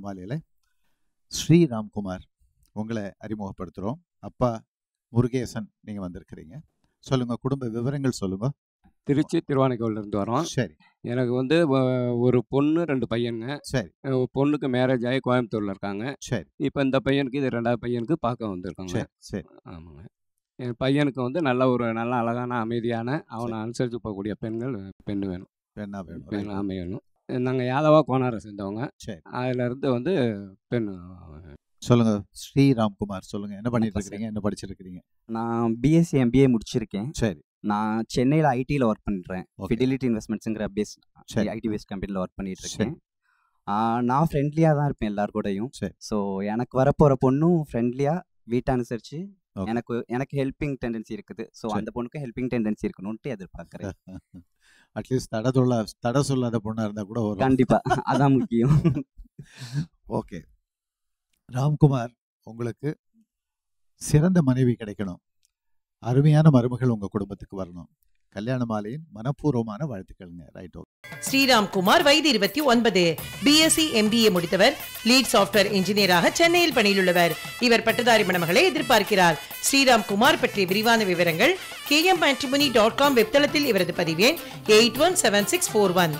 மாலையில் ஸ்ரீராம்குமார் உங்களை அறிமுகப்படுத்துகிறோம் அப்பா முருகேசன் நீங்கள் வந்திருக்கிறீங்க சொல்லுங்கள் குடும்ப விவரங்கள் சொல்லுங்க திருச்சி திருவானைக்கோவிலேருந்து வரோம் சரி எனக்கு வந்து வ- ஒரு பொண்ணு ரெண்டு பையனுங்க சரி அஹ் பொண்ணுக்கு மேரேஜ் ஆகி கோயம்புத்தூரில் இருக்காங்க சரி இப்போ இந்த பையனுக்கு இது ரெண்டாவது பையனுக்கு பார்க்க வந்திருக்காங்க சரி சரி ஆமாங்க என் பையனுக்கு வந்து நல்ல ஒரு நல்ல அழகான அமைதியான அவனை அனுசரித்து போகக்கூடிய பெண்கள் பெண்ணு வேணும் வேணா வேணும் பெண் Right. அமையணும் நாங்கள் யாதவா கோனாரை சேர்ந்தவங்க சரி அதிலிருந்து வந்து பெண் சொல்லுங்க ஸ்ரீராம்குமார் சொல்லுங்க என்ன பண்ணிட்டு வணக்கம் இருக்கிறீங்க என்ன படிச்சிருக்கிறீங்க நான் பிஎஸ்சி எம்பிஏ முடிச்சிருக்கேன் சரி நான் சென்னையில் ஐடியில் ஒர்க் பண்ணுறேன் Okay. ஃபிடிலிட்டி இன்வெஸ்ட்மெண்ட்ஸுங்கிற பேஸ் சரி. ஐடி பேஸ் கம்பெனியில் ஒர்க் பண்ணிட்டு சரி. இருக்கேன் ஆ, நான் ஃப்ரெண்ட்லியாக தான் இருப்பேன் எல்லார் கூடயும் சரி. ஸோ எனக்கு வரப்போகிற பொண்ணும் ஃப்ரெண்ட்லியாக வீட்டை அனுசரித்து Okay. எனக்கு எனக்கு ஹெல்பிங் டெண்டன்சி இருக்குது ஸோ சரி. அந்த பொண்ணுக்கு ஹெல்பிங் டெண்டன்சி இருக்கணும்ட்டு எதிர்பார்க்குறேன் அட்லீஸ்ட் தட தொல்ல தடை சொல்லாத பொண்ணா இருந்தா கூட வரும் கண்டிப்பாக அதான் முக்கியம் ஓகே ராம்குமார் உங்களுக்கு சிறந்த மனைவி கிடைக்கணும் அருமையான மருமகள் உங்க குடும்பத்துக்கு வரணும் கல்யாண மாலையின் மனப்பூர்வமான வாழ்த்துக்கள்ங்க ரைட் ஓகே ஸ்ரீராம் குமார் வயது இருபத்தி ஒன்பது பிஎஸ்சி எம்பிஏ முடித்தவர் லீட் சாஃப்ட்வேர் இன்ஜினியராக சென்னையில் பணியிலுள்ளவர் இவர் பட்டதாரி மணமகளை எதிர்பார்க்கிறார் ஸ்ரீராம் குமார் பற்றிய விரிவான விவரங்கள் கேஎம் மேட்ரிமோனி டாட் காம் வெப்தளத்தில் இவரது பதிவேன் eight one seven six four one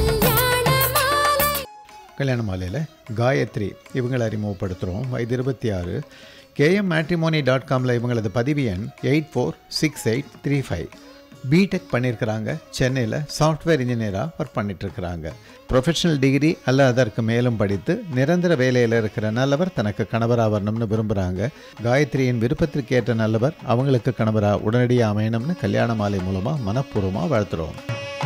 கல்யாண மாலையில் காயத்ரி இவங்களை அறிமுகப்படுத்துகிறோம் வயது இருபத்தி ஆறு கேஎம் மேட்ரிமோனி டாட் காமில் இவங்களது பதிவு எண் eight four six eight three five BTech பண்ணியிருக்கிறாங்க சென்னையில் சாஃப்ட்வேர் இன்ஜினியராக ஒர்க் பண்ணிட்டுருக்கிறாங்க ப்ரொஃபஷனல் டிகிரி அல்ல அதற்கு மேலும் படித்து நிரந்தர வேலையில் இருக்கிற நல்லவர் தனக்கு கணவராக வரணும்னு விரும்புகிறாங்க காயத்ரியின் விருப்பத்திற்கு ஏற்ற நல்லவர் அவங்களுக்கு கணவராக உடனடியாக அமையணும்னு கல்யாண மாலை மூலமாக மனப்பூர்வமாக வாழ்த்துறோம்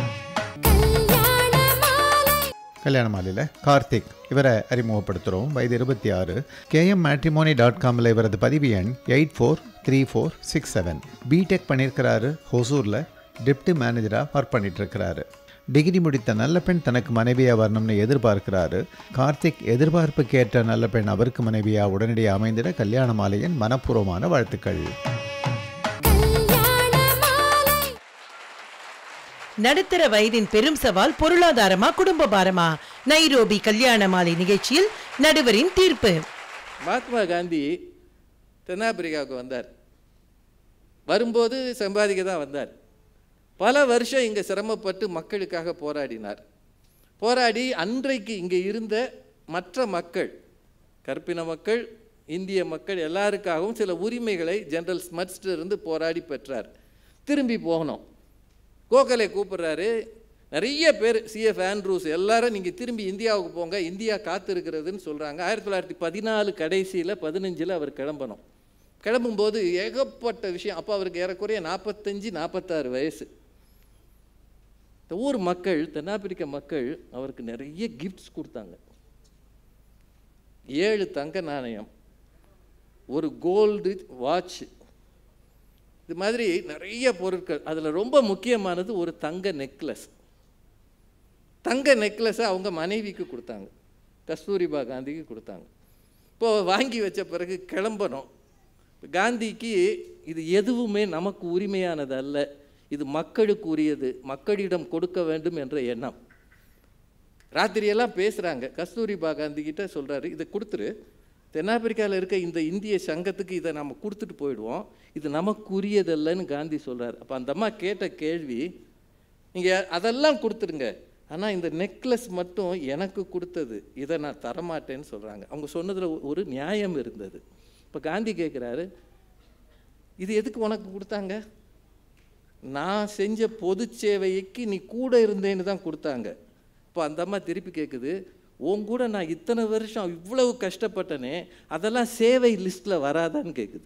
கல்யாண மாலையில் கார்த்திக் இவரை அறிமுகப்படுத்துகிறோம் வயது இருபத்தி ஆறு கேஎம் மேட்ரிமோனி டாட் காமில் இவரது பதிவு எண் eight four three four six seven BTech பண்ணியிருக்கிறாரு ஹொசூரில் டிப்டி மேனேஜராக ஒர்க் பண்ணிட்டு இருக்கிறாரு டிகிரி முடித்த நல்ல பெண் தனக்கு மனைவியாக வரணும்னு எதிர்பார்க்கிறாரு கார்த்திக் எதிர்பார்ப்புக்கு ஏற்ற நல்ல பெண் அவருக்கு மனைவியாக உடனடியாக அமைந்திட கல்யாண மாலையின் மனப்பூர்வமான வாழ்த்துக்கள் நடுத்தர வயதின் பெரும் சவால் பொருளாதாரமா குடும்ப பாரமா நைரோபி கல்யாண மாலை நிகழ்ச்சியில் நடுவரின் தீர்ப்பு மகாத்மா காந்தி தென்னாப்பிரிக்காவுக்கு வந்தார் வரும்போது சம்பாதிக்க தான் வந்தார் பல வருஷம் இங்கே சிரமப்பட்டு மக்களுக்காக போராடினார் போராடி அன்றைக்கு இங்கே இருந்த மற்ற மக்கள் கற்பின மக்கள் இந்திய மக்கள் எல்லாருக்காகவும் சில உரிமைகளை ஜெனரல் ஸ்மட்ஸ்ட இருந்து போராடி பெற்றார் திரும்பி போகணும் கோகலே கூப்பிடுறாரு நிறைய பேர் சிஎஃப் ஆண்ட்ரூஸ் எல்லாரும் நீங்கள் திரும்பி இந்தியாவுக்கு போங்க இந்தியா காத்திருக்கிறதுன்னு சொல்கிறாங்க ஆயிரத்தி தொள்ளாயிரத்தி பதினாலு கடைசியில் பதினஞ்சில் அவர் கிளம்பணும் கிளம்பும்போது ஏகப்பட்ட விஷயம் அப்போ அவருக்கு ஏறக்குறைய நாற்பத்தஞ்சு நாற்பத்தாறு வயசு இந்த ஊர் மக்கள் தென்னாப்பிரிக்க மக்கள் அவருக்கு நிறைய கிஃப்ட்ஸ் கொடுத்தாங்க ஏழு தங்க நாணயம் ஒரு கோல்டு வாட்ச் இது மாதிரி நிறைய பொருட்கள் அதில் ரொம்ப முக்கியமானது ஒரு தங்க நெக்லஸ் தங்க நெக்லஸை அவங்க மனைவிக்கு கொடுத்தாங்க கஸ்தூரிபா காந்திக்கு கொடுத்தாங்க இப்போது வாங்கி வச்ச பிறகு கிளம்பணும் காந்திக்கு இது எதுவுமே நமக்கு உரிமையானது அல்ல இது மக்களுக்கு உரியது மக்களிடம் கொடுக்க வேண்டும் என்ற எண்ணம் ராத்திரியெல்லாம் பேசுகிறாங்க கஸ்தூரிபா காந்தி கிட்ட சொல்கிறாரு இதை கொடுத்துரு தென்னாப்பிரிக்காவில் இருக்க இந்த இந்திய சங்கத்துக்கு இதை நம்ம கொடுத்துட்டு போயிடுவோம் இது நமக்குரியதல்லன்னு காந்தி சொல்கிறார் அப்போ அந்த அம்மா கேட்ட கேள்வி நீங்கள் அதெல்லாம் கொடுத்துருங்க ஆனால் இந்த நெக்லஸ் மட்டும் எனக்கு கொடுத்தது இதை நான் தரமாட்டேன்னு சொல்கிறாங்க அவங்க சொன்னதில் ஒரு நியாயம் இருந்தது இப்போ காந்தி கேட்குறாரு இது எதுக்கு உனக்கு கொடுத்தாங்க நான் செஞ்ச பொது சேவைக்கு நீ கூட இருந்தேன்னு தான் கொடுத்தாங்க இப்போ அந்த அம்மா திருப்பி கேட்குது உன் கூட நான் இத்தனை வருஷம் இவ்வளவு கஷ்டப்பட்டனே அதெல்லாம் சேவை லிஸ்ட்டில் வராதான்னு கேட்குது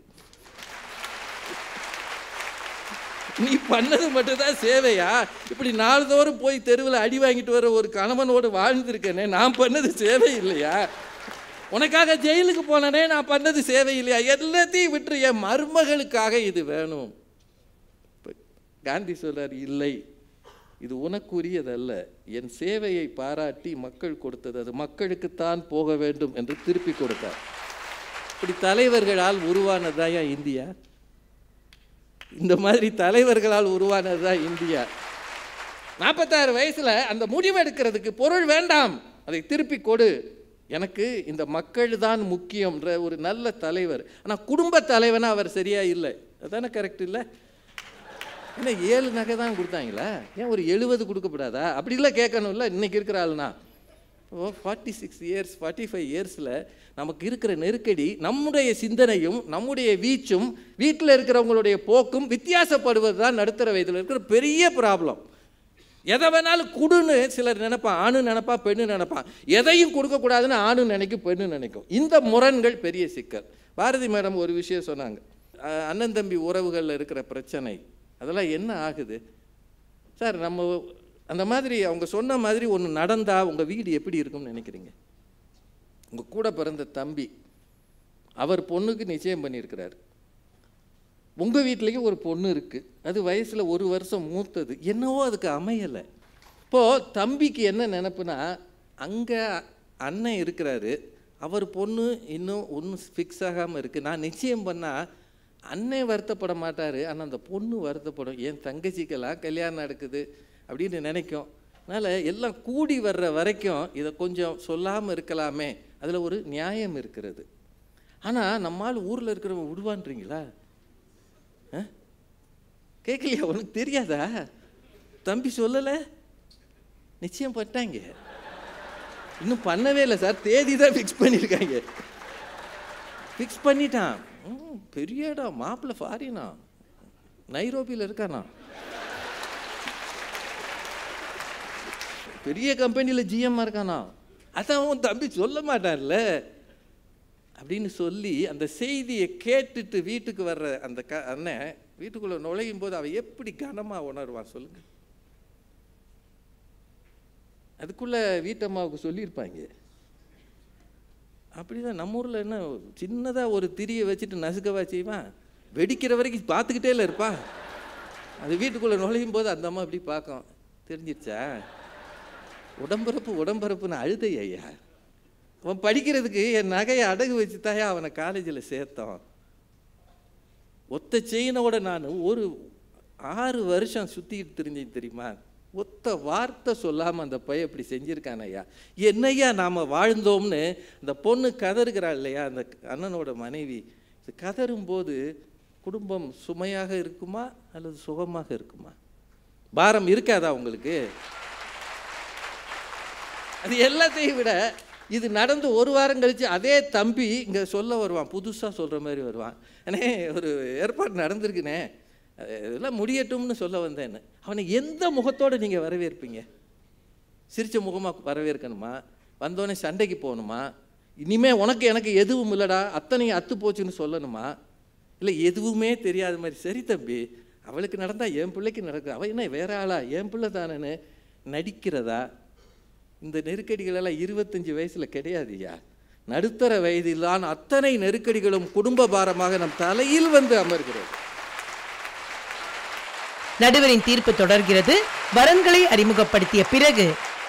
நீ பண்ணது மட்டும்தான் சேவையா இப்படி நாள்தோறும் போய் தெருவில் அடி வாங்கிட்டு வர ஒரு கணவனோடு வாழ்ந்திருக்கேனே நான் பண்ணது சேவை இல்லையா உனக்காக ஜெயிலுக்கு போனனே நான் பண்ணது சேவை இல்லையா எல்லாத்தையும் விட்டு என் மருமகளுக்காக இது வேணும் இப்ப காந்தி சொல்றார் இல்லை இது உனக்குரியதல்ல என் சேவையை பாராட்டி மக்கள் கொடுத்தது அது மக்களுக்குத்தான் போக வேண்டும் என்று திருப்பி கொடுத்தார் இப்படி தலைவர்களால் உருவானதா இந்தியா இந்த மாதிரி தலைவர்களால் உருவானது தான் இந்தியா நாற்பத்தாறு வயசில் அந்த முடிவு எடுக்கிறதுக்கு பொருள் வேண்டாம் அதை திருப்பி கொடு எனக்கு இந்த மக்கள் தான் முக்கியம்ன்ற ஒரு நல்ல தலைவர் ஆனால் குடும்ப தலைவனா அவர் சரியா இல்லை அதானே கரெக்ட் இல்லை என்ன ஏழு நகை தான் கொடுத்தாங்களா ஏன் ஒரு எழுபது கொடுக்கப்படாதா அப்படிலாம் கேட்கணும்ல இன்னைக்கு இருக்கிற ஆளுனா ஓ forty six years forty five இயர்ஸில் நமக்கு இருக்கிற நெருக்கடி நம்முடைய சிந்தனையும் நம்முடைய வீச்சும் வீட்டில் இருக்கிறவங்களுடைய போக்கும் வித்தியாசப்படுவது தான் நடுத்தர வயதில் இருக்கிற பெரிய ப்ராப்ளம் எதை வேணாலும் கொடுன்னு சிலர் நினைப்பான் ஆணு நினைப்பான் பெண்ணு நினைப்பான் எதையும் கொடுக்கக்கூடாதுன்னு ஆணு நினைக்கும் பெண்ணு நினைக்கும் இந்த முரண்கள் பெரிய சிக்கல் பாரதி மேடம் ஒரு விஷயம் சொன்னாங்க அஹ் அண்ணன் தம்பி உறவுகளில் இருக்கிற பிரச்சனை அதெல்லாம் என்ன ஆகுது சார் நம்ம அந்த மாதிரி அவங்க சொன்ன மாதிரி ஒன்று நடந்தா உங்கள் வீடு எப்படி இருக்கும்னு நினைக்கிறீங்க உங்கள் கூட பிறந்த தம்பி அவர் பொண்ணுக்கு நிச்சயம் பண்ணியிருக்கிறார் உங்கள் வீட்லேயும் ஒரு பொண்ணு இருக்குது அது வயசில் ஒரு வருஷம் மூத்தது என்னவோ அதுக்கு அமையலை இப்போது தம்பிக்கு என்ன நினப்புனா அங்கே அண்ணன் இருக்கிறாரு அவர் பொண்ணு இன்னும் ஒன்றும் ஃபிக்ஸ் ஆகாமல் இருக்குது நான் நிச்சயம் பண்ணால் அண்ணன் வருத்தப்பட மாட்டார் ஆனால் அந்த பொண்ணு வருத்தப்படும் என் தங்கச்சிக்கெல்லாம் கல்யாணம் நடக்குது அப்படின்னு நினைக்கும் அதனால் எல்லாம் கூடி வர்ற வரைக்கும் இதை கொஞ்சம் சொல்லாமல் இருக்கலாமே அதில் ஒரு நியாயம் இருக்கிறது ஆனால் நம்மால் ஊரில் இருக்கிறவங்க விடுவான்றீங்களா ஆ? கேட்கலையா உனக்கு தெரியாதா தம்பி சொல்லலை நிச்சயம் பண்ணிட்டாங்க இன்னும் பண்ணவே இல்லை சார் தேதி தான் ஃபிக்ஸ் பண்ணியிருக்காங்க ஃபிக்ஸ் பண்ணிட்டான் ம், பெரிய இடம் மாப்பிள்ளை ஃபாரினா நைரோபியில் இருக்கானா பெரிய கம்பெனியில் ஜிஎம் இருக்கானா அதான் உன் தம்பி சொல்ல மாட்டான்ல அப்படின்னு சொல்லி அந்த செய்தியை கேட்டுட்டு வீட்டுக்கு வர்ற அந்த க அண்ணன் வீட்டுக்குள்ளே நுழையும் போது அவன் எப்படி கனமாக உணர்வான் சொல்லுங்க அதுக்குள்ளே வீட்டம்மாவுக்கு சொல்லியிருப்பாங்க அப்படிதான் நம்ம ஊரில் என்ன சின்னதாக ஒரு திரியை வச்சுட்டு நசுக்கவா செய்வான் வெடிக்கிற வரைக்கும் பார்த்துக்கிட்டே இல்லை இருப்பா அது வீட்டுக்குள்ளே நுழையும் போது அந்த அம்மா அப்படி பார்க்கும் தெரிஞ்சிருச்சா உடம்பரப்பு உடம்பரப்புன்னு அழுதை ஐயா அவன் படிக்கிறதுக்கு என் நகையை அடகு வச்சு தாயா அவனை காலேஜில் சேர்த்தோம் ஒத்த செயினோட நான் ஒரு ஆறு வருஷம் சுற்றிக்கிட்டு தெரிஞ்சேன் தெரியுமா ஒத்த வார்த்தை சொல்லாமல் அந்த பையன் இப்படி செஞ்சுருக்கான் ஐயா என்னையா நாம் வாழ்ந்தோம்னு அந்த பொண்ணு கதறுகிறாள் இல்லையா அந்த அண்ணனோட மனைவி இது கதறும்போது குடும்பம் சுமையாக இருக்குமா அல்லது சுகமாக இருக்குமா பாரம் இருக்காதா உங்களுக்கு அது எல்லாத்தையும் விட இது நடந்து ஒரு வாரம் கழிச்சு அதே தம்பி இங்கே சொல்ல வருவான் புதுசாக சொல்கிற மாதிரி வருவான் அண்ணே ஒரு ஏற்பாடு நடந்திருக்குண்ணே அஹ் இதெல்லாம் முடியட்டும்னு சொல்ல வந்தேன்னு அவனை எந்த முகத்தோடு நீங்கள் வரவேற்பீங்க சிரிச்ச முகமாக வரவேற்கணுமா வந்தோடனே சண்டைக்கு போகணுமா இனிமே உனக்கு எனக்கு எதுவும் இல்லைடா அத்தனையும் அத்து போச்சுன்னு சொல்லணுமா இல்லை எதுவுமே தெரியாத மாதிரி சரி தம்பி அவளுக்கு நடந்தா என் பிள்ளைக்கு நடக்குது அவள் என்ன வேற ஆளா என் பிள்ளை தானேன்னு நடிக்கிறதா இந்த நெருக்கடிகள் எல்லாம் இருபத்தஞ்சு வயசுல கிடையாதுயா நடுத்தர வயதில் தான் அத்தனை நெருக்கடிகளும் குடும்ப பாரமாக நம் தலையில் வந்து அமர்கிறது நடுவரின் தீர்ப்பு தொடர்கிறது வரன்களை அறிமுகப்படுத்திய பிறகு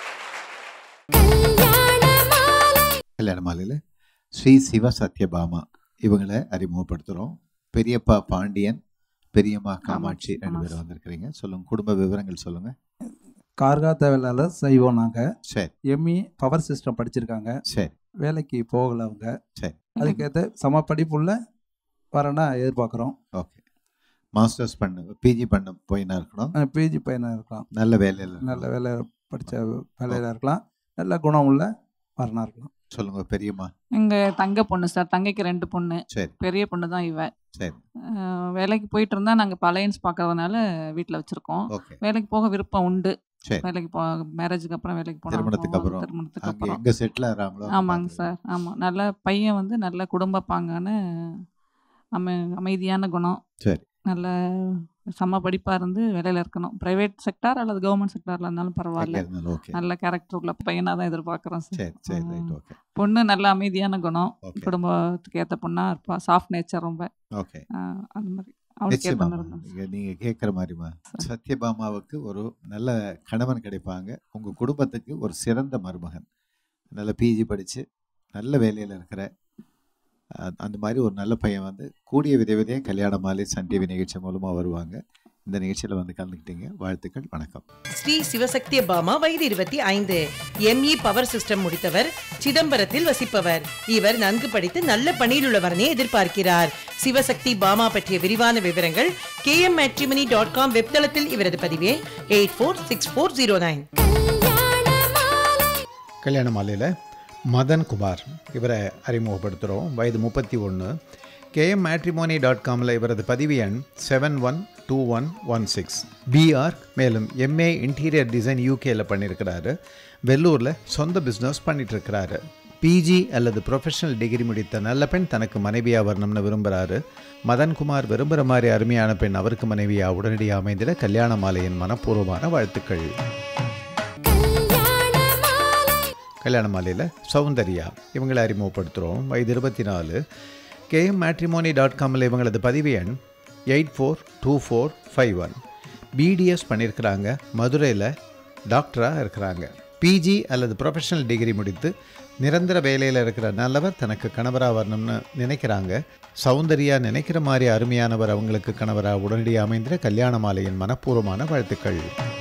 கல்யாண மாலையில் ஸ்ரீ சிவ சத்யபாமா இவங்களை அறிமுகப்படுத்துகிறோம் பெரியப்பா பாண்டியன் பெரியம்மா காமாட்சி ரெண்டு பேரும் வந்திருக்கிறீங்க சொல்லுங்க குடும்ப விவரங்கள் சொல்லுங்க கார்கா தேவையில்லாத செய்வோம் நாங்கள் சரி எம்இ பவர் சிஸ்டம் படிச்சிருக்காங்க சரி வேலைக்கு போகல அவங்க சரி அதுக்கேற்ற சம படிப்புள்ள வரனா எதிர்பார்க்குறோம் ஓகே மாஸ்டர்ஸ் பண்ண பிஜி பண்ண போயினா இருக்கணும் பிஜி பையனாக இருக்கலாம் நல்ல வேலையில் நல்ல வேலை படித்த வேலையில் இருக்கலாம் நல்ல குணம் உள்ள வரனா இருக்கலாம் சொல்லுங்க பெரியம்மா எங்க தங்க பொண்ணு சார் தங்கைக்கு ரெண்டு பொண்ணு சரி பெரிய பொண்ணு தான் இவ சரி அஹ் வேலைக்கு போயிட்டு இருந்தா நாங்க பழையன்ஸ் பார்க்கறதுனால வீட்டில் வச்சிருக்கோம் ஓகே வேலைக்கு போக விருப்பம் உண்டு சரி வேலைக்கு போ மேரேஜுக்கு அப்புறம் வேலைக்கு போனா திருமணத்துக்கு போவோம். அப்புறம் திருமணத்துக்கு அங்கே அப்புறம் எங்கே செட்டில் ஆகிறாங்களோ அங்க ஆமாங்க பார்த்துக்கலாம். சார் ஆமாம் நல்ல பையன் வந்து நல்ல குடும்ப பாங்கான அமை அமைதியான குணம் சரி நல்ல சம படிப்பாக இருந்து வேலையில் இருக்கணும் ப்ரைவேட் செக்டார் அல்லது கவர்மெண்ட் செக்டாரில் இருந்தாலும் பரவாயில்ல எங்கே இருந்தாலும் ஓகே நல்ல கேரக்டர் உள்ள பையனாக தான் எதிர்பார்க்குறோம் சார் சரி சரி ஆ. ரைட் ஓகே பொண்ணு நல்ல அமைதியான குணம் ஓகே குடும்பத்துக்கு ஏற்ற பொண்ணா இருப்பா சாஃப்ட் நேச்சர் ரொம்ப ஓகே ஆஹ் அந்த மாதிரி அவளுக்கு ஏற்ற நிச்சயமாம்மா மாதிரி இருந்தா நீங்க நீங்க கேட்குற மாதிரிமா சரி. சத்யபாமாவுக்கு ஒரு நல்ல கணவன் கிடைப்பாங்க உங்க குடும்பத்துக்கு ஒரு சிறந்த மருமகன் நல்ல பிஜி படிச்சு நல்ல வேலையில் இருக்கிற அஹ், அந்த மாதிரி ஒரு நல்ல பையன் வந்து கூடிய விதை விதையே கல்யாண மாலை சன் டிவி நிகழ்ச்சி மூலமாக வருவாங்க இந்த நிகழ்ச்சியில் வந்து கலந்துக்கிட்டீங்க வாழ்த்துக்கள் வணக்கம் ஸ்ரீ சிவசக்தி பாமா வயது இருபத்தி ஐந்து எம்இ பவர் சிஸ்டம் முடித்தவர் சிதம்பரத்தில் வசிப்பவர் இவர் நன்கு படித்து நல்ல பணியில் உள்ளவரனே எதிர்பார்க்கிறார் சிவசக்தி பாமா பற்றிய விரிவான விவரங்கள் கே எம் டாட் காம் வெப்தளத்தில் இவரது பதிவே eight four six four zero nine கல்யாண மாலையில் மதன் குமார் இவரை அறிமுகப்படுத்துகிறோம் வயது முப்பத்தி ஒன்று கேஎம் மேட்ரிமோனி டாட் காமில் இவரது பதிவு எண் seven one two one one six பிஆர் மேலும் எம்ஏ இன்டீரியர் டிசைன் யூகேல பண்ணியிருக்கிறாரு வெள்ளூரில் சொந்த பிஸ்னஸ் பண்ணிகிட்ருக்கிறாரு பிஜி அல்லது ப்ரொஃபஷனல் டிகிரி முடித்த நல்ல பெண் தனக்கு மனைவியாக வரணும்னு விரும்புகிறாரு மதன்குமார் விரும்புகிற மாதிரி அருமையான பெண் அவருக்கு மனைவியாக உடனடியாக அமைந்திட கல்யாண மாலையின் மனப்பூர்வமான வாழ்த்துக்கள் கல்யாண மாலையில் சௌந்தர்யா இவங்களை அறிமுகப்படுத்துகிறோம் வயது இருபத்தி நாலு கேஎம் மேட்ரிமோனி டாட் காமில் இவங்களது பதிவு எண் eight four two four five one BDS பண்ணியிருக்கிறாங்க மதுரையில் டாக்டராக இருக்கிறாங்க பிஜி அல்லது ப்ரொஃபஷனல் டிகிரி முடித்து நிரந்தர வேலையில் இருக்கிற நல்லவர் தனக்கு கணவராக வரணும்னு நினைக்கிறாங்க சௌந்தர்யா நினைக்கிற மாதிரி அருமையானவர் அவங்களுக்கு கணவராக உடனடியாக அமைந்திர கல்யாண மாலையின் மனப்பூர்வமான வாழ்த்துக்கள்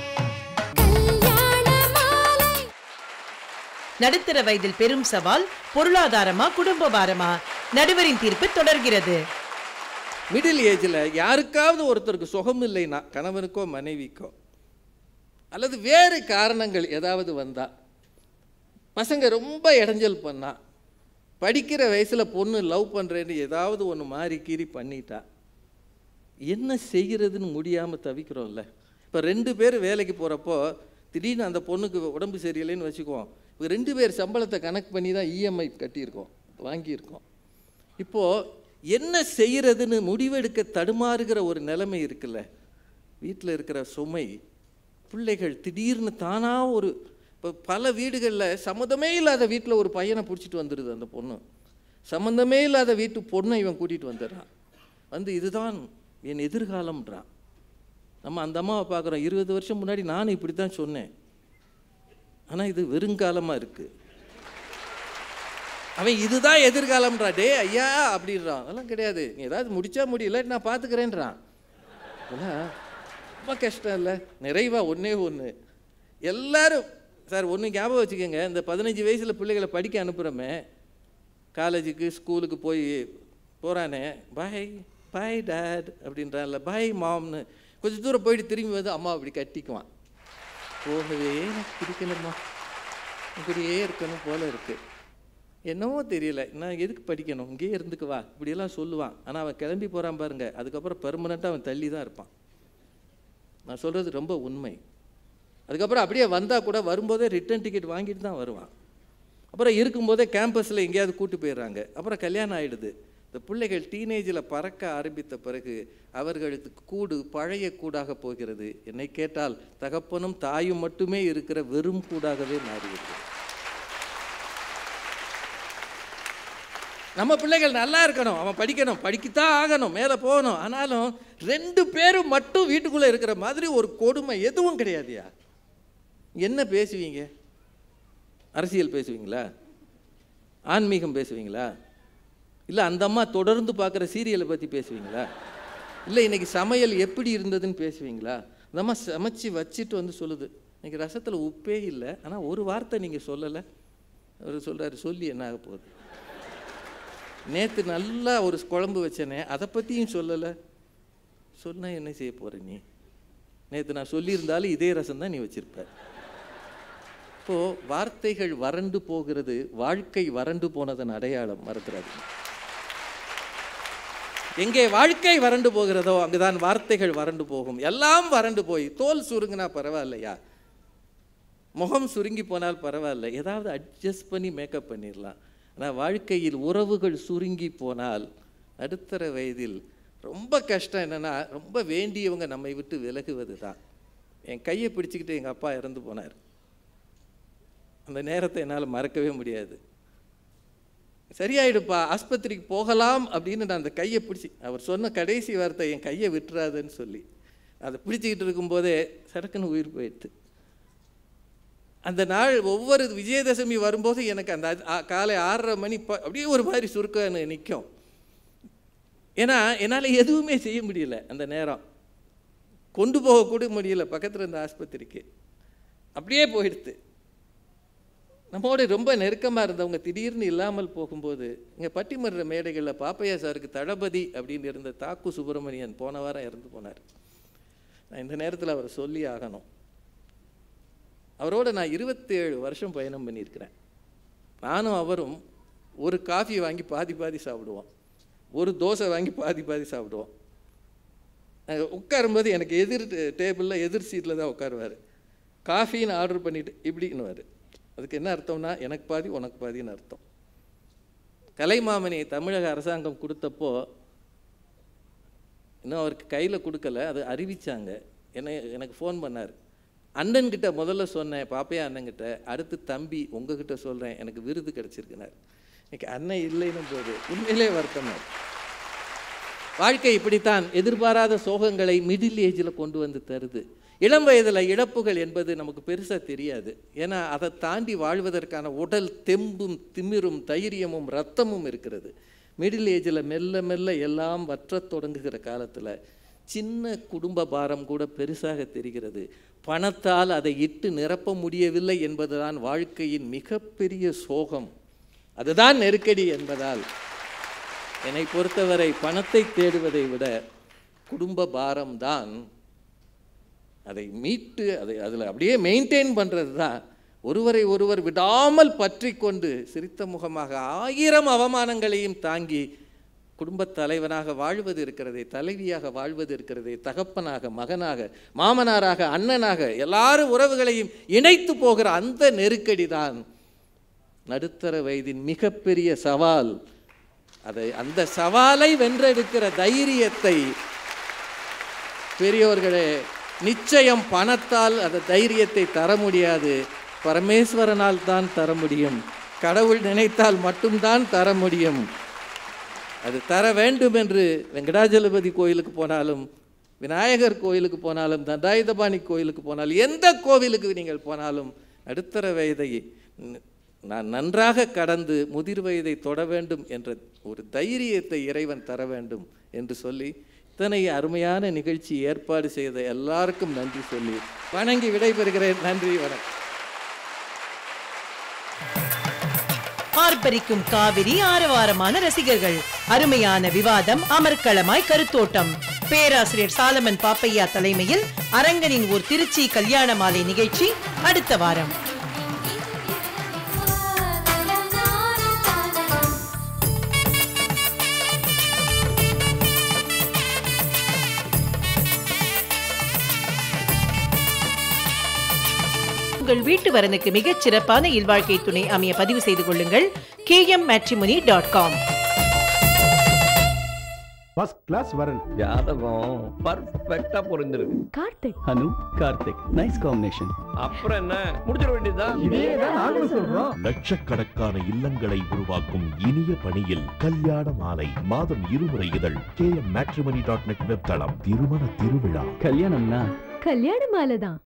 நடுத்தர வயதில் பெரும் சவால் பொருளாதாரமா குடும்ப பாரமா நடுவரின் தீர்ப்பு தொடர்கிறது மிடில் ஏஜில் யாருக்காவது ஒருத்தருக்கு சுகம் இல்லைன்னா கணவனுக்கோ மனைவிக்கோ அல்லது வேறு காரணங்கள் ஏதாவது வந்தா பசங்க ரொம்ப இடைஞ்சல் பண்ணா படிக்கிற வயசில் பொண்ணு லவ் பண்ணுறேன்னு ஏதாவது ஒன்று மாறி கீறி பண்ணிட்டா என்ன செய்கிறதுன்னு முடியாமல் தவிக்கிறோம்ல இப்போ ரெண்டு பேர் வேலைக்கு போகிறப்போ திடீர்னு அந்த பொண்ணுக்கு உடம்பு சரியில்லைன்னு வச்சுக்குவோம் இப்போ ரெண்டு பேர் சம்பளத்தை கணக்கு பண்ணி தான் இஎம்ஐ கட்டியிருக்கோம் வாங்கியிருக்கோம் இப்போது என்ன செய்கிறதுன்னு முடிவெடுக்க தடுமாறுகிற ஒரு நிலைமை இருக்குல்ல வீட்டில் இருக்கிற சுமை பிள்ளைகள் திடீர்னு தானாக ஒரு இப்போ பல வீடுகளில் சம்மந்தமே இல்லாத வீட்டில் ஒரு பையனை பிடிச்சிட்டு வந்துடுது அந்த பொண்ணு சம்மந்தமே இல்லாத வீட்டு பொண்ணை இவன் கூட்டிகிட்டு வந்துடுறான் வந்து இதுதான் என் எதிர்காலம்ன்றான் நம்ம அந்த அம்மாவை பார்க்குறோம் இருபது வருஷம் முன்னாடி நானும் இப்படி தான் சொன்னேன் ஆனால் இது வெறுங்காலமாக இருக்குது அவன் இதுதான் எதிர்காலம்ன்றா டே ஐயா அப்படின்றான் அதெல்லாம் கிடையாது நீ ஏதாவது முடிச்சா முடியல நான் பார்த்துக்கிறேன்றான் அதெல்லாம் ரொம்ப கஷ்டம் இல்லை நிறைவா ஒன்றே ஒன்று எல்லாரும் சார் ஒன்று ஞாபகம் வச்சுக்கோங்க இந்த பதினஞ்சு வயசில் பிள்ளைகளை படிக்க அனுப்புகிறோமே காலேஜுக்கு ஸ்கூலுக்கு போய் போகிறானே பாய் பாய் டேட் அப்படின்றான்ல பாய் மாம்னு கொஞ்சம் தூரம் போயிட்டு திரும்பி வந்து அம்மா அப்படி கட்டிக்குவான் போகவே எனக்கு பிடிக்கலம்மா இப்படியே இருக்கணும் போல இருக்குது என்னவோ தெரியல நான் எதுக்கு படிக்கணும் இங்கேயே இருந்துக்கு வா இப்படியெல்லாம் சொல்லுவான் ஆனால் அவன் கிளம்பி போகிறான் பாருங்க அதுக்கப்புறம் பெர்மனெண்ட்டாக அவன் தள்ளி தான் இருப்பான் நான் சொல்கிறது ரொம்ப உண்மை அதுக்கப்புறம் அப்படியே வந்தால் கூட வரும்போதே ரிட்டர்ன் டிக்கெட் வாங்கிட்டு தான் வருவான் அப்புறம் இருக்கும்போதே கேம்பஸில் எங்கேயாவது கூட்டு போயிடுறாங்க அப்புறம் கல்யாணம் ஆகிடுது இந்த பிள்ளைகள் டீனேஜில் பறக்க ஆரம்பித்த பிறகு அவர்களுக்கு கூடு பழைய கூடாக போகிறது என்னை கேட்டால் தகப்பனும் தாயும் மட்டுமே இருக்கிற வெறும் கூடாகவே மாறிவிட்டது நம்ம பிள்ளைகள் நல்லா இருக்கணும் அவன் படிக்கணும் படிக்கத்தான் ஆகணும் மேலே போகணும் ஆனாலும் ரெண்டு பேரும் மட்டும் வீட்டுக்குள்ளே இருக்கிற மாதிரி ஒரு கொடுமை எதுவும் கிடையாதுயா என்ன பேசுவீங்க அரசியல் பேசுவீங்களா ஆன்மீகம் பேசுவீங்களா இல்லை அந்த அம்மா தொடர்ந்து பார்க்குற சீரியலை பற்றி பேசுவீங்களா இல்லை இன்னைக்கு சமையல் எப்படி இருந்ததுன்னு பேசுவீங்களா அந்த அம்மா சமைச்சு வச்சுட்டு வந்து சொல்லுது இன்னைக்கு ரசத்தில் உப்பே இல்லை ஆனால் ஒரு வார்த்தை நீங்கள் சொல்லலை அவர் சொல்கிறாரு சொல்லி என்ன ஆக போகுது நேற்று நல்லா ஒரு குழம்பு வச்சேனே அதை பற்றியும் சொல்லலை சொன்னா என்ன செய்ய போகிற நீ நேற்று நான் சொல்லியிருந்தாலும் இதே ரசம் தான் நீ வச்சிருப்ப இப்போது வார்த்தைகள் வறண்டு போகிறது வாழ்க்கை வறண்டு போனதன் அடையாளம் மறந்துடாது எங்கே வாழ்க்கை வறண்டு போகிறதோ அங்குதான் வார்த்தைகள் வறண்டு போகும் எல்லாம் வறண்டு போய் தோல் சுருங்கினா பரவாயில்லையா முகம் சுருங்கி போனால் பரவாயில்ல ஏதாவது அட்ஜஸ்ட் பண்ணி மேக்கப் பண்ணிடலாம் ஆனால் வாழ்க்கையில் உறவுகள் சுருங்கி போனால் நடுத்தர வயதில் ரொம்ப கஷ்டம் என்னென்னா ரொம்ப வேண்டியவங்க நம்மை விட்டு விலகுவது தான் என் கையை பிடிச்சிக்கிட்டு எங்கள் அப்பா இறந்து போனார் அந்த நேரத்தை என்னால் மறக்கவே முடியாது சரியாயிடுப்பா ஆஸ்பத்திரிக்கு போகலாம் அப்படின்னு நான் அந்த கையை பிடிச்சி அவர் சொன்ன கடைசி வார்த்தை என் கையை விட்டுறாதுன்னு சொல்லி அதை பிடிச்சிக்கிட்டு இருக்கும்போதே சடக்குன்னு உயிர் போயிடுது அந்த நாள் ஒவ்வொரு விஜயதசமி வரும்போது எனக்கு அந்த அ- காலை ஆறரை மணி ப அப்படியே ஒரு மாதிரி சுருக்கம் நிற்கும் ஏன்னா என்னால் எதுவுமே செய்ய முடியல அந்த நேரம் கொண்டு போகக்கூட முடியல பக்கத்தில் இருந்த ஆஸ்பத்திரிக்கு அப்படியே போயிடுது நம்மோட ரொம்ப நெருக்கமாக இருந்தவங்க திடீர்னு இல்லாமல் போகும்போது இங்கே பட்டிமன்ற மேடைகளில் பாப்பையா சாருக்கு தளபதி அப்படின்னு இருந்த தாக்கு சுப்பிரமணியன் போன வாரம் இறந்து போனார் நான் இந்த நேரத்தில் அவரை சொல்லி ஆகணும் அவரோட நான் இருபத்தேழு வருஷம் பயணம் பண்ணியிருக்கிறேன் நானும் அவரும் ஒரு காஃபி வாங்கி பாதி பாதி சாப்பிடுவோம் ஒரு தோசை வாங்கி பாதி பாதி சாப்பிடுவோம் நாங்கள் உட்காரும்போது எனக்கு எதிர் டேபிளில் எதிர் சீட்டில் தான் உட்காருவார் காஃபின்னு ஆர்டர் பண்ணிவிட்டு இப்படின்னுவார் அதுக்கு என்ன அர்த்தம்னா எனக்கு பாதி உனக்கு பாதின்னு அர்த்தம் கலைமாமணி தமிழக அரசாங்கம் கொடுத்தப்போ இன்னும் அவருக்கு கையில் கொடுக்கல அது அறிவிச்சாங்க என்ன எனக்கு ஃபோன் பண்ணார் அண்ணன்கிட்ட முதல்ல சொன்னேன் பாப்பையா அண்ணன்கிட்ட அடுத்து தம்பி உங்ககிட்ட சொல்கிறேன் எனக்கு விருது கிடச்சிருக்குனார் இன்னைக்கு அண்ணன் இல்லைன்னும் போது உண்மையிலே வருத்தமாக வாழ்க்கை இப்படித்தான் எதிர்பாராத சோகங்களை மிடில் ஏஜில் கொண்டு வந்து தருது இளம் வயதில் இழப்புகள் என்பது நமக்கு பெருசாக தெரியாது ஏன்னா அதை தாண்டி வாழ்வதற்கான உடல் தெம்பும் திமிரும் தைரியமும் ரத்தமும் இருக்கிறது மிடில் ஏஜில் மெல்ல மெல்ல எல்லாம் வற்றத் தொடங்குகிற காலத்தில் சின்ன குடும்ப பாரம் கூட பெருசாக தெரிகிறது பணத்தால் அதை இட்டு நிரப்ப முடியவில்லை என்பதுதான் வாழ்க்கையின் மிகப்பெரிய சோகம் அதுதான் நெருக்கடி என்பதால் என்னை பொறுத்தவரை பணத்தை தேடுவதை விட குடும்ப பாரம்தான் அதை மீட்டு அதை அதில் அப்படியே மெயின்டைன் பண்ணுறது தான் ஒருவரை ஒருவர் விடாமல் பற்றி கொண்டு சிரித்த முகமாக ஆயிரம் அவமானங்களையும் தாங்கி குடும்பத் தலைவனாக வாழ்வது இருக்கிறதே தலைவியாக வாழ்வது இருக்கிறதே தகப்பனாக மகனாக மாமனாராக அண்ணனாக எல்லாரும் உறவுகளையும் இணைத்து போகிற அந்த நெருக்கடி தான் நடுத்தர வயதின் மிகப்பெரிய சவால் அதை அந்த சவாலை வென்றெடுக்கிற தைரியத்தை பெரியோர்களே நிச்சயம் பணத்தால் அந்த தைரியத்தை தர முடியாது பரமேஸ்வரனால் தான் தர முடியும் கடவுள் நினைத்தால் மட்டும்தான் தர முடியும் அது தர வேண்டும் என்று வெங்கடாஜலபதி கோயிலுக்கு போனாலும் விநாயகர் கோயிலுக்கு போனாலும் தண்டாயுதபாணி கோயிலுக்கு போனாலும் எந்த கோவிலுக்கு நீங்கள் போனாலும் நடுத்தர வயதை ந- நான் நன்றாக கடந்து முதிர் வயதை தொட வேண்டும் என்ற ஒரு தைரியத்தை இறைவன் தர வேண்டும் என்று சொல்லி இத்தனை அருமையான நிகழ்ச்சி ஏற்பாடு செய்த எல்லாருக்கும் நன்றி சொல்லி வணங்கி விடைபெறுகிறேன் நன்றி வணக்கம் ஆர்ப்பரிக்கும் காவிரி ஆரவாரமான ரசிகர்கள் அருமையான விவாதம் அமர்க்களமாய் கருத்தோட்டம் பேராசிரியர் சாலமன் பாப்பையா தலைமையில் அரங்கனின் ஒரு திருச்சி கல்யாண மாலை நிகழ்ச்சி அடுத்த வாரம் உங்கள் வீட்டு வரனுக்கு மிகச் சிறப்பான இல்வாழ்க்கை துணை அமைய பதிவு செய்து கொள்ளுங்கள் KM matrimony dot com first class வரன் ஜாதகம் பர்ஃபெக்டா பொருந்திருக்கு கார்த்திக் அனு கார்த்திக் நைஸ் காம்பினேஷன் அப்புறம் என்ன முடிச்சிட வேண்டியதுதான் லட்சக்கணக்கான இல்லங்களை உருவாக்கும் இனிய பணியில் கல்யாண மாலை மாதம் இருமுறை இதழ் K M matrimony dot net வெப்தளம் திருமண திருவிழா கல்யாணம்னா கல்யாண மாலை தான்